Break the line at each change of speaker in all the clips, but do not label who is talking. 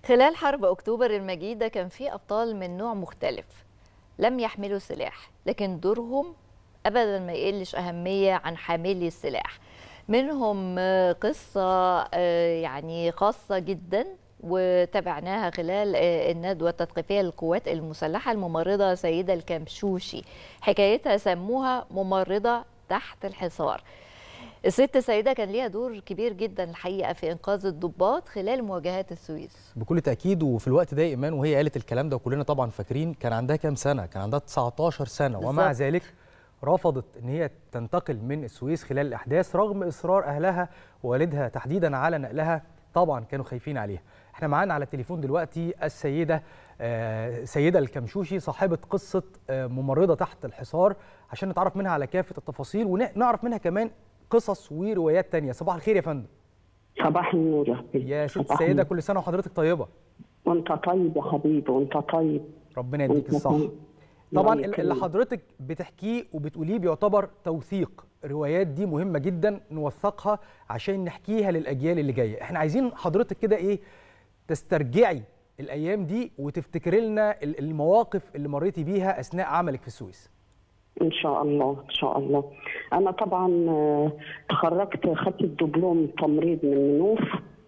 خلال حرب أكتوبر المجيدة كان في أبطال من نوع مختلف لم يحملوا سلاح لكن دورهم أبدا ما يقلش أهمية عن حاملي السلاح منهم قصة يعني خاصة جدا وتابعناها خلال الندوة التثقيفية للقوات المسلحة الممرضة سيدة الكمشوشي حكايتها سموها ممرضة تحت الحصار الست سيدة كان ليها دور كبير جدا الحقيقة في إنقاذ الضباط خلال مواجهات السويس
بكل تأكيد وفي الوقت ده إيمان وهي قالت الكلام ده وكلنا طبعا فاكرين كان عندها كام سنة كان عندها 19 سنة بالزبط. ومع ذلك رفضت ان هي تنتقل من السويس خلال الاحداث رغم اصرار اهلها ووالدها تحديدا على نقلها طبعا كانوا خايفين عليها احنا معانا على التليفون دلوقتي السيده آه سيده الكمشوشي صاحبه قصه آه ممرضه تحت الحصار عشان نتعرف منها على كافه التفاصيل ونعرف منها كمان قصص وروايات تانية صباح الخير يا فندم
صباح النور يا
حبيبي يا ست السيده كل سنه وحضرتك طيبه
وانت طيب يا حبيبي وانت طيب
ربنا يديك الصحه طبعا اللي حضرتك بتحكيه وبتقوليه بيعتبر توثيق الروايات دي مهمه جدا نوثقها عشان نحكيها للاجيال اللي جايه احنا عايزين حضرتك كده ايه تسترجعي الايام دي وتفتكري لنا المواقف اللي مريتي بيها اثناء عملك في السويس
ان شاء الله ان شاء الله انا طبعا تخرجت خدت الدبلوم تمريض من منوف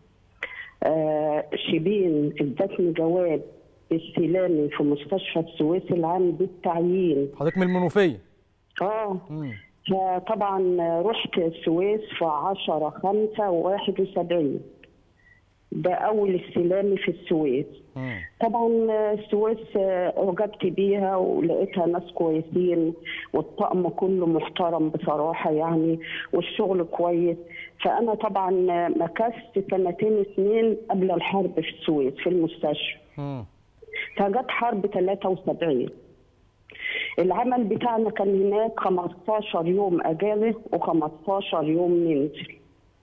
شبين ادتني جواب استلامي في مستشفى السويس العام بالتعيين
حضرتك من المنوفيه
اه فطبعا رحت السويس في 10 5 71 ده اول استلامي في السويس مم. طبعا السويس اعجبت بيها ولقيتها ناس كويسين والطقم كله محترم بصراحه يعني والشغل كويس فانا طبعا مكثت سنتين اثنين قبل الحرب في السويس في المستشفى مم. فجت حرب 73 العمل بتاعنا كان هناك 15 يوم اجازه و15 يوم ننزل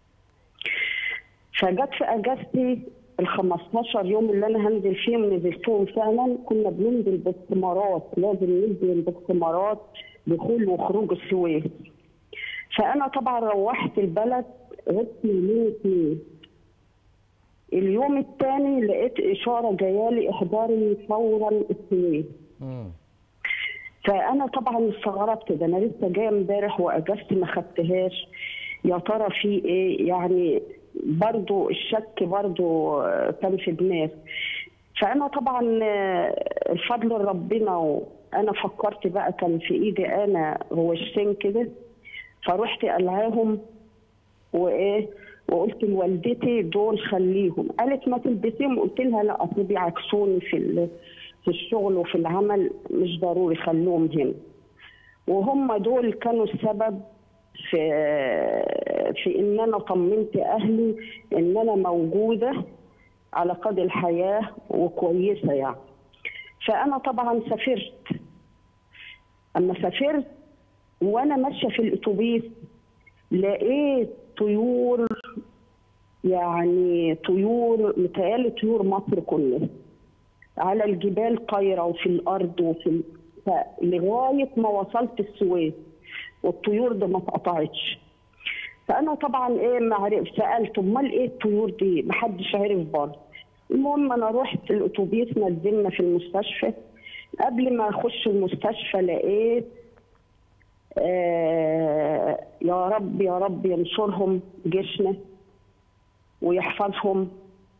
فجت في اجازتي ال 15 يوم اللي انا هنزل فيهم نزلتهم فعلا كنا بننزل باستمارات لازم ننزل باستمارات دخول وخروج السويس فانا طبعا روحت البلد غبت يومين اثنين اليوم الثاني لقيت اشاره جايالي احضاري فورا السويس فانا طبعا استغربت ده انا لسه جايه امبارح واجازتي ما خدتهاش يا ترى في ايه يعني برضو الشك برضو كان في دماغي فانا طبعا الفضل ربنا وانا فكرت بقى كان في ايدي انا غوشتين كده فرحت قلعاهم وايه وقلت لوالدتي دول خليهم قالت ما تلبسيهم قلت لها لا اصل بيعكسوني في في الشغل وفي العمل مش ضروري خلوهم هنا وهم دول كانوا السبب في في ان انا طمنت اهلي ان انا موجوده على قدر الحياه وكويسه يعني فانا طبعا سافرت اما سافرت وانا ماشيه في الاتوبيس لقيت طيور يعني طيور متهيألي طيور مصر كلها على الجبال طايره وفي الارض وفي لغايه ما وصلت السويس والطيور دي ما اتقطعتش فانا طبعا ايه ما عرف سالت امال ايه الطيور دي ما حدش عرف برضه المهم انا رحت الاتوبيس نزلنا في المستشفى قبل ما اخش المستشفى لقيت آه يا رب يا رب ينصرهم جيشنا ويحفظهم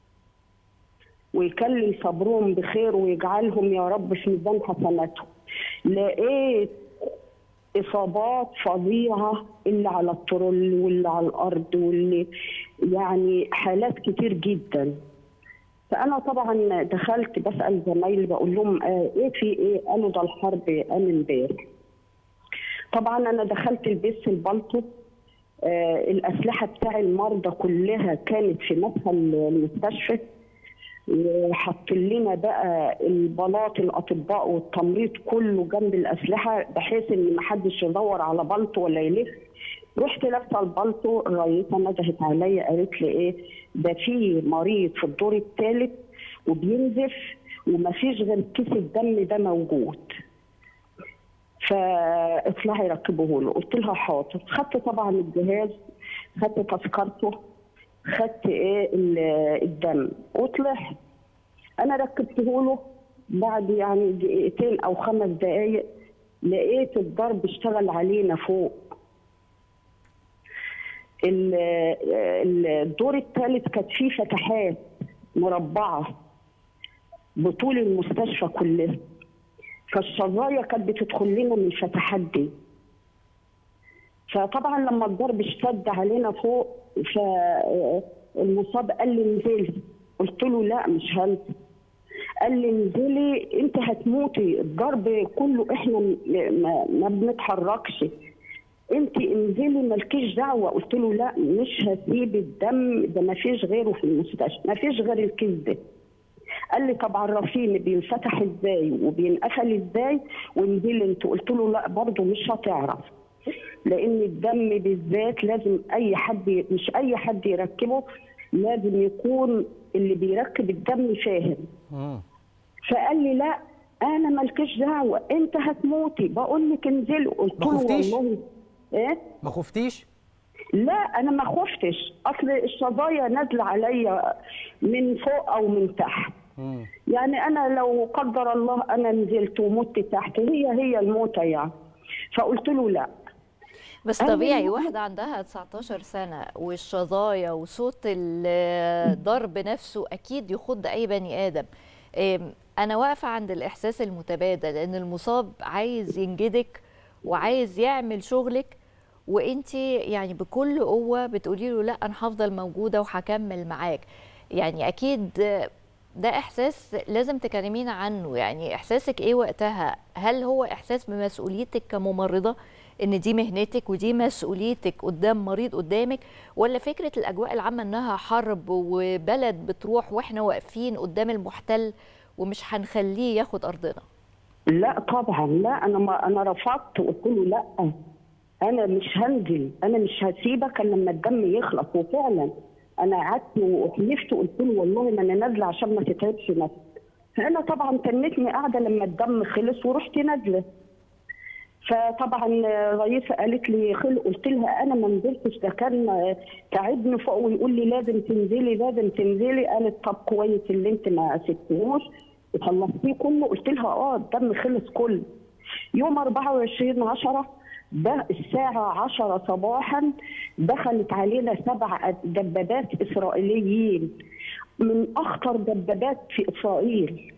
ويكلم صبرهم بخير ويجعلهم يا رب في ميزان حسناتهم لقيت اصابات فظيعه اللي على الترول واللي على الارض واللي يعني حالات كتير جدا فانا طبعا دخلت بسال زمايلي بقول لهم آه ايه في ايه قالوا ده الحرب قام امبارح طبعا انا دخلت البيت البلطو آه الاسلحه بتاع المرضى كلها كانت في مدخل المستشفى وحط لنا بقى البلاط الاطباء والتمريض كله جنب الاسلحه بحيث ان ما حدش يدور على بلطو ولا يلف رحت لابسه البلطو الرئيسه ندهت عليا قالت لي ايه ده في مريض في الدور الثالث وبينزف ومفيش غير كيس الدم ده موجود فاطلعي ركبوه له قلت لها حاضر خدت طبعا الجهاز خدت تذكرته خدت ايه الدم وطلعت انا ركبته له بعد يعني دقيقتين او خمس دقائق لقيت الضرب اشتغل علينا فوق ال- ال- الدور الثالث كانت فيه فتحات مربعه بطول المستشفى كلها فالشظايا كانت بتدخل لنا من الفتحات دي فطبعا لما الضرب اشتد علينا فوق فالمصاب قال لي انزلي قلت له لا مش هنزل قال لي انزلي انت هتموتي الضرب كله احنا م- ما, ما بنتحركش انت انزلي مالكيش دعوه قلت له لا مش هسيب الدم ده ما فيش غيره في المستشفى ما فيش غير الكيس ده قال لي طب عرفيني بينفتح ازاي وبينقفل ازاي وانزلي انت قلت له لا برضه مش هتعرف لان الدم بالذات لازم اي حد مش اي حد يركبه لازم يكون اللي بيركب الدم فاهم
مم.
فقال لي لا انا مالكش دعوه انت هتموتي بقول لك انزلي قلت
ما
له
خفتيش؟
والله ايه
ما خفتيش
لا انا ما خفتش اصل الشظايا نازله عليا من فوق او من تحت
مم.
يعني انا لو قدر الله انا نزلت ومت تحت هي هي الموتة يعني فقلت له لا
بس
أنا
طبيعي
من-
واحدة عندها 19 سنة والشظايا وصوت الضرب نفسه أكيد يخض أي بني آدم إم، أنا واقفة عند الإحساس المتبادل إن المصاب عايز ينجدك وعايز يعمل شغلك وانت يعني بكل قوة بتقولي له لا أنا هفضل موجودة وهكمل معاك يعني أكيد ده إحساس لازم تكلمينا عنه يعني إحساسك إيه وقتها هل هو إحساس بمسؤوليتك كممرضة ان دي مهنتك ودي مسؤوليتك قدام مريض قدامك ولا فكره الاجواء العامه انها حرب وبلد بتروح واحنا واقفين قدام المحتل ومش هنخليه ياخد ارضنا
لا طبعا لا انا ما انا رفضت وقلت له لا انا مش هنزل انا مش هسيبك الا لما الدم يخلص وفعلا انا قعدت وحلفت وقلت له والله ما انا نازله عشان ما تتعبش نفسك فانا طبعا تنتني قاعده لما الدم خلص ورحت نازله فطبعا رئيسة قالت لي خل قلت لها انا ما نزلتش ده كان تعبني فوق ويقول لي لازم تنزلي لازم تنزلي قالت طب كويس اللي انت ما سبتهوش وخلصتيه كله قلت لها اه الدم خلص كله يوم 24 10 ده الساعة 10 صباحا دخلت علينا سبع دبابات إسرائيليين من أخطر دبابات في إسرائيل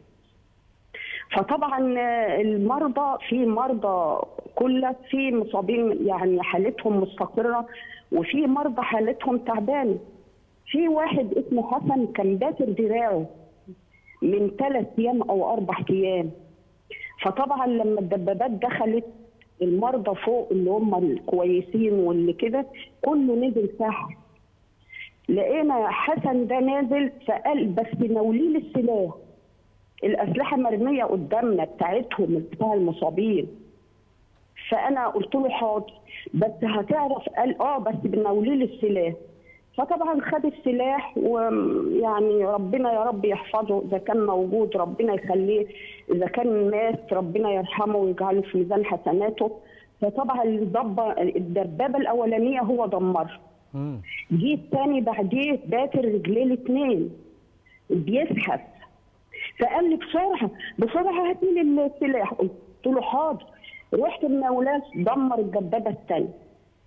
فطبعا المرضى في مرضى كلها في مصابين يعني حالتهم مستقرة وفي مرضى حالتهم تعبانة في واحد اسمه حسن كان باتر دراعه من ثلاث أيام أو أربع أيام فطبعا لما الدبابات دخلت المرضى فوق اللي هم الكويسين واللي كده كله نزل تحت لقينا حسن ده نازل فقال بس ناوليه لي السلاح الاسلحه مرميه قدامنا بتاعتهم بتاع المصابين فانا قلت له حاضر بس هتعرف قال اه بس بناوليه لي السلاح فطبعا خد السلاح ويعني ربنا يا رب يحفظه اذا كان موجود ربنا يخليه اذا كان مات ربنا يرحمه ويجعله في ميزان حسناته فطبعا الضبه الدبابه الاولانيه هو دمرها
مم.
جه الثاني بعديه باتر رجليه الاثنين بيزحف فقال لي بسرعه بسرعه هاتي لي السلاح قلت له حاضر رحت المولاة دمر الدبابه الثانيه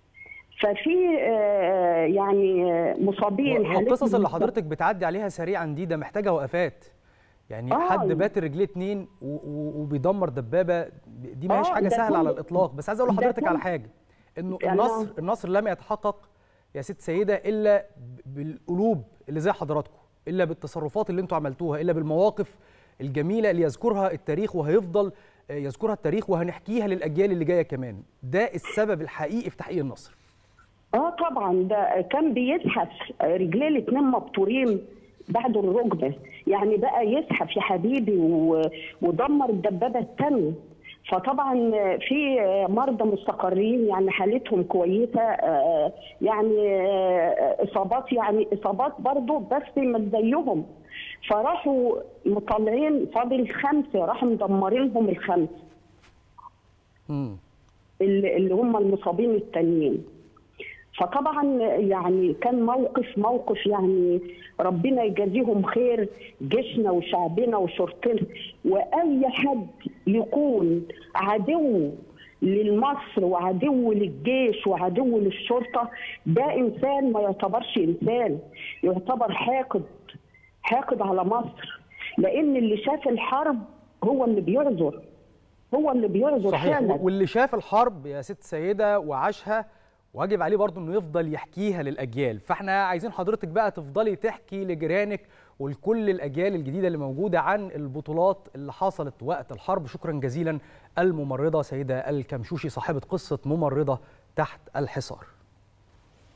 ففي آه، يعني آه، مصابين
والقصص
حالتهم
اللي حضرتك بتعدي عليها سريعا دي ده محتاجه وقفات يعني
آه.
حد باتر رجليه اتنين و- و- وبيدمر دبابه دي ما هيش
آه،
حاجه
ده
سهله على
كل-
الاطلاق بس عايز اقول
ده
لحضرتك على
كل-
حاجه انه
يعني
النصر
أنا-
النصر لم يتحقق يا ست سيده الا ب- بالقلوب اللي زي حضراتكم الا بالتصرفات اللي انتوا عملتوها الا بالمواقف الجميله اللي يذكرها التاريخ وهيفضل آه، يذكرها التاريخ وهنحكيها للاجيال اللي جايه كمان ده السبب الحقيقي في تحقيق النصر
اه طبعا ده كان بيزحف رجليه الاثنين مبتورين بعد الركبه يعني بقى يزحف يا حبيبي و- ودمر الدبابه الثانيه فطبعا في مرضى مستقرين يعني حالتهم كويسه آه، يعني آه، اصابات يعني اصابات برضه بس مش زيهم فراحوا مطلعين فاضل خمسه راحوا مدمرينهم الخمسه
امم
اللي اللي هم المصابين التانيين فطبعا يعني كان موقف موقف يعني ربنا يجازيهم خير جيشنا وشعبنا وشرطنا واي حد يكون عدو للمصر وعدو للجيش وعدو للشرطه ده انسان ما يعتبرش انسان يعتبر حاقد حاقد على مصر لان اللي شاف الحرب هو اللي بيعذر هو اللي بيعذر
صحيح
فعلا
واللي شاف الحرب يا ست سيده وعاشها واجب عليه برضه انه يفضل يحكيها للاجيال فاحنا عايزين حضرتك بقى تفضلي تحكي لجيرانك ولكل الاجيال الجديده اللي موجوده عن البطولات اللي حصلت وقت الحرب شكرا جزيلا الممرضه سيده الكمشوشي صاحبه قصه ممرضه تحت الحصار